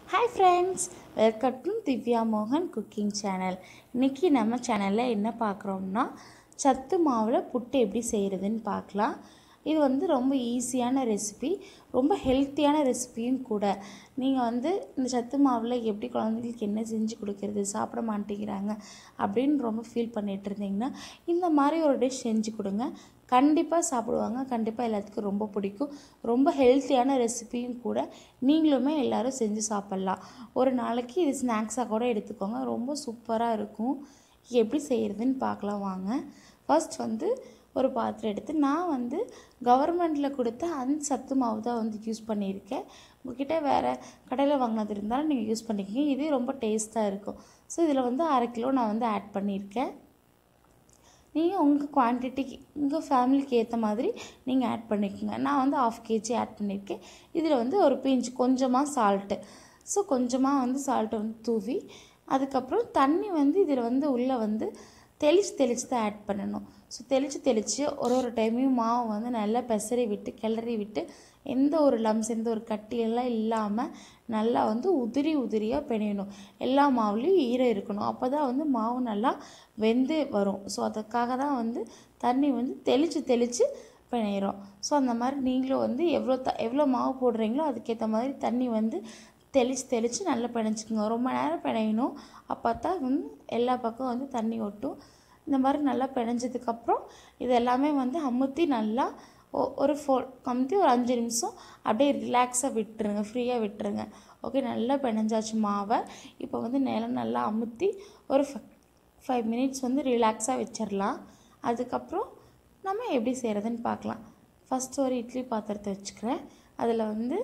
hi friends welcome to Divya மோகன் cooking channel இன்றைக்கி நம்ம சேனலில் என்ன பார்க்குறோம்னா சத்து மாவில் புட்டு எப்படி செய்கிறதுன்னு பார்க்கலாம் இது வந்து ரொம்ப ஈஸியான ரெசிபி ரொம்ப ஹெல்த்தியான ரெசிபியும் கூட நீங்கள் வந்து இந்த சத்து மாவில் எப்படி குழந்தைங்களுக்கு என்ன செஞ்சு கொடுக்கறது சாப்பிட மாட்டேங்கிறாங்க அப்படின்னு ரொம்ப ஃபீல் பண்ணிட்டு இருந்தீங்கன்னா இந்த மாதிரி ஒரு டிஷ் செஞ்சு கொடுங்க கண்டிப்பாக சாப்பிடுவாங்க கண்டிப்பாக எல்லாத்துக்கும் ரொம்ப பிடிக்கும் ரொம்ப ஹெல்த்தியான ரெசிபியும் கூட நீங்களுமே எல்லோரும் செஞ்சு சாப்பிட்லாம் ஒரு நாளைக்கு இது ஸ்நாக்ஸாக கூட எடுத்துக்கோங்க ரொம்ப சூப்பராக இருக்கும் எப்படி செய்கிறதுன்னு பார்க்கலாம் வாங்க ஃபர்ஸ்ட் வந்து ஒரு பாத்திரம் எடுத்து நான் வந்து கவர்மெண்ட்டில் கொடுத்த அந்த சத்து மாவு தான் வந்து யூஸ் பண்ணியிருக்கேன் உங்ககிட்ட வேறு கடையில் வாங்கினது இருந்தாலும் நீங்கள் யூஸ் பண்ணிக்கோங்க இது ரொம்ப டேஸ்ட்டாக இருக்கும் ஸோ இதில் வந்து அரை கிலோ நான் வந்து ஆட் பண்ணியிருக்கேன் நீங்கள் உங்கள் குவான்டிட்டிக்கு உங்கள் ஃபேமிலிக்கு ஏற்ற மாதிரி நீங்கள் ஆட் பண்ணிக்கோங்க நான் வந்து ஆஃப் கேஜி ஆட் பண்ணியிருக்கேன் இதில் வந்து ஒரு பிஞ்சு கொஞ்சமாக சால்ட்டு ஸோ கொஞ்சமாக வந்து சால்ட்டை வந்து தூவி அதுக்கப்புறம் தண்ணி வந்து இதில் வந்து உள்ளே வந்து தெளித்து தெளித்து தான் ஆட் பண்ணணும் ஸோ தெளித்து தெளித்து ஒரு ஒரு டைமையும் மாவு வந்து நல்லா பெசரி விட்டு கிளறி விட்டு எந்த ஒரு லம்ஸ் எந்த ஒரு கட்டியெல்லாம் இல்லாமல் நல்லா வந்து உதிரி உதிரியாக பிணையணும் எல்லா மாவுலேயும் ஈரம் இருக்கணும் அப்போ தான் வந்து மாவு நல்லா வெந்து வரும் ஸோ அதுக்காக தான் வந்து தண்ணி வந்து தெளித்து தெளித்து பிணையிறோம் ஸோ அந்த மாதிரி நீங்களும் வந்து எவ்வளோ த எவ்வளோ மாவு போடுறீங்களோ அதுக்கேற்ற மாதிரி தண்ணி வந்து தெளித்து தெளித்து நல்லா பிணைச்சிக்கோங்க ரொம்ப நேரம் பிணையணும் அப்போ தான் வந்து எல்லா பக்கம் வந்து தண்ணி ஒட்டும் இந்த மாதிரி நல்லா பிணைஞ்சதுக்கப்புறம் இது எல்லாமே வந்து அமுத்தி நல்லா ஒ- ஒரு ஃபோர் கமுத்தி ஒரு அஞ்சு நிமிஷம் அப்படியே ரிலாக்ஸாக விட்டுருங்க ஃப்ரீயாக விட்டுருங்க ஓகே நல்லா பிணைஞ்சாச்சு மாவை இப்போ வந்து நிலம் நல்லா அமுத்தி ஒரு ஃபைவ் மினிட்ஸ் வந்து ரிலாக்ஸாக வச்சிடலாம் அதுக்கப்புறம் நம்ம எப்படி செய்கிறதுன்னு பார்க்கலாம் ஃபஸ்ட்டு ஒரு இட்லி பாத்திரத்தை வச்சுக்கிறேன் அதில் வந்து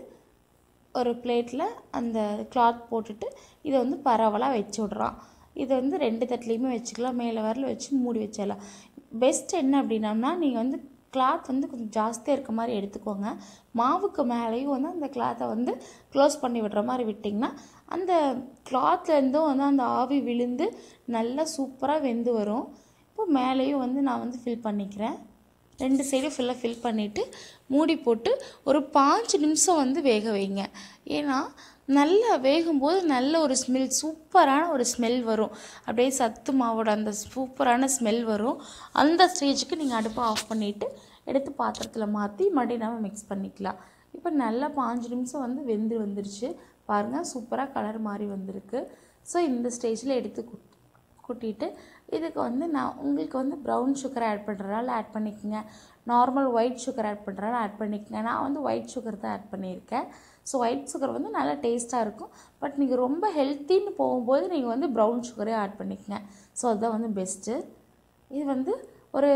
ஒரு பிளேட்டில் அந்த கிளாத் போட்டுட்டு இதை வந்து பரவலாக வச்சு விட்றான் இதை வந்து ரெண்டு தட்டுலேயுமே வச்சுக்கலாம் மேலே வரல வச்சு மூடி வச்சிடலாம் பெஸ்ட் என்ன அப்படின்னம்னா நீங்கள் வந்து கிளாத் வந்து கொஞ்சம் ஜாஸ்தியாக இருக்க மாதிரி எடுத்துக்கோங்க மாவுக்கு மேலேயும் வந்து அந்த கிளாத்தை வந்து க்ளோஸ் பண்ணி விடுற மாதிரி விட்டிங்கன்னா அந்த கிளாத்லேருந்தும் வந்து அந்த ஆவி விழுந்து நல்லா சூப்பராக வெந்து வரும் இப்போ மேலேயும் வந்து நான் வந்து ஃபில் பண்ணிக்கிறேன் ரெண்டு சைடும் ஃபுல்லாக ஃபில் பண்ணிவிட்டு மூடி போட்டு ஒரு பாஞ்சு நிமிஷம் வந்து வேக வைங்க ஏன்னா நல்லா வேகும்போது நல்ல ஒரு ஸ்மெல் சூப்பரான ஒரு ஸ்மெல் வரும் அப்படியே சத்து மாவோட அந்த சூப்பரான ஸ்மெல் வரும் அந்த ஸ்டேஜுக்கு நீங்கள் அடுப்பை ஆஃப் பண்ணிவிட்டு எடுத்து பாத்திரத்தில் மாற்றி மறுபடியும் நம்ம மிக்ஸ் பண்ணிக்கலாம் இப்போ நல்லா பாஞ்சு நிமிஷம் வந்து வெந்து வந்துருச்சு பாருங்கள் சூப்பராக கலர் மாதிரி வந்திருக்கு ஸோ இந்த ஸ்டேஜில் எடுத்து கு- கூட்டிட்டு இதுக்கு வந்து நான் உங்களுக்கு வந்து ப்ரௌன் சுகர் ஆட் பண்ணுறதால ஆட் பண்ணிக்கோங்க நார்மல் ஒயிட் சுகர் ஆட் பண்ணுறதால ஆட் பண்ணிக்கோங்க நான் வந்து ஒயிட் சுகர் தான் ஆட் பண்ணியிருக்கேன் ஸோ ஒயிட் சுகர் வந்து நல்லா டேஸ்ட்டாக இருக்கும் பட் நீங்கள் ரொம்ப ஹெல்த்தின்னு போகும்போது நீங்கள் வந்து ப்ரௌன் சுகரே ஆட் பண்ணிக்கோங்க ஸோ அதுதான் வந்து பெஸ்ட்டு இது வந்து ஒரு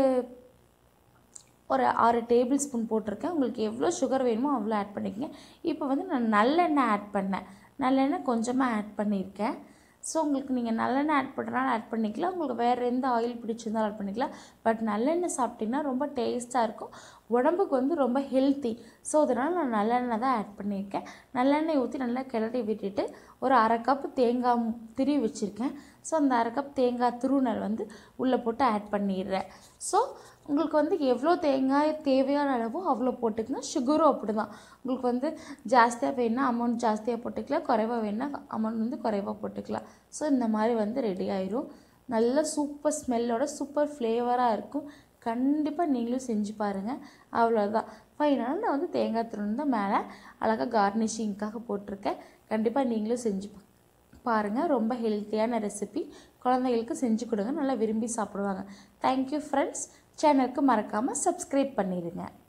ஒரு ஆறு டேபிள் ஸ்பூன் போட்டிருக்கேன் உங்களுக்கு எவ்வளோ சுகர் வேணுமோ அவ்வளோ ஆட் பண்ணிக்கங்க இப்போ வந்து நான் நல்லெண்ணெய் ஆட் பண்ணேன் நல்லெண்ணெய் கொஞ்சமாக ஆட் பண்ணியிருக்கேன் ஸோ உங்களுக்கு நீங்கள் நல்லெண்ணெய் ஆட் பண்ணுறனால ஆட் பண்ணிக்கலாம் உங்களுக்கு வேறு எந்த ஆயில் பிடிச்சிருந்தாலும் ஆட் பண்ணிக்கலாம் பட் நல்லெண்ணெய் சாப்பிட்டிங்கன்னா ரொம்ப டேஸ்ட்டாக இருக்கும் உடம்புக்கு வந்து ரொம்ப ஹெல்த்தி ஸோ அதனால் நான் நல்லெண்ணெய் தான் ஆட் பண்ணியிருக்கேன் நல்லெண்ணெய் ஊற்றி நல்லா கிளறி விட்டுட்டு ஒரு அரை கப் தேங்காய் மு- திருவி வச்சுருக்கேன் ஸோ அந்த அரை கப் தேங்காய் துருவல் வந்து உள்ளே போட்டு ஆட் பண்ணிடுறேன் ஸோ உங்களுக்கு வந்து எவ்வளோ தேங்காய் தேவையான அளவோ அவ்வளோ போட்டுக்கங்க சுகரும் அப்படி தான் உங்களுக்கு வந்து ஜாஸ்தியாக வேணுன்னா அமௌண்ட் ஜாஸ்தியாக போட்டுக்கலாம் குறைவாக வேணுன்னா அமௌண்ட் வந்து குறைவாக போட்டுக்கலாம் ஸோ இந்த மாதிரி வந்து ரெடி ஆயிரும் நல்ல சூப்பர் ஸ்மெல்லோட சூப்பர் ஃப்ளேவராக இருக்கும் கண்டிப்பாக நீங்களும் செஞ்சு பாருங்கள் அவ்வளோதான் ஃபைனலாக நான் வந்து தேங்காய் துருவல் தான் மேலே அழகாக கார்னிஷிங்க்காக போட்டிருக்கேன் கண்டிப்பாக நீங்களும் செஞ்சு பா பாருங்கள் ரொம்ப ஹெல்த்தியான ரெசிபி குழந்தைகளுக்கு செஞ்சு கொடுங்க நல்லா விரும்பி சாப்பிடுவாங்க தேங்க்யூ ஃப்ரெண்ட்ஸ் சேனலுக்கு மறக்காமல் சப்ஸ்கிரைப் பண்ணிடுங்க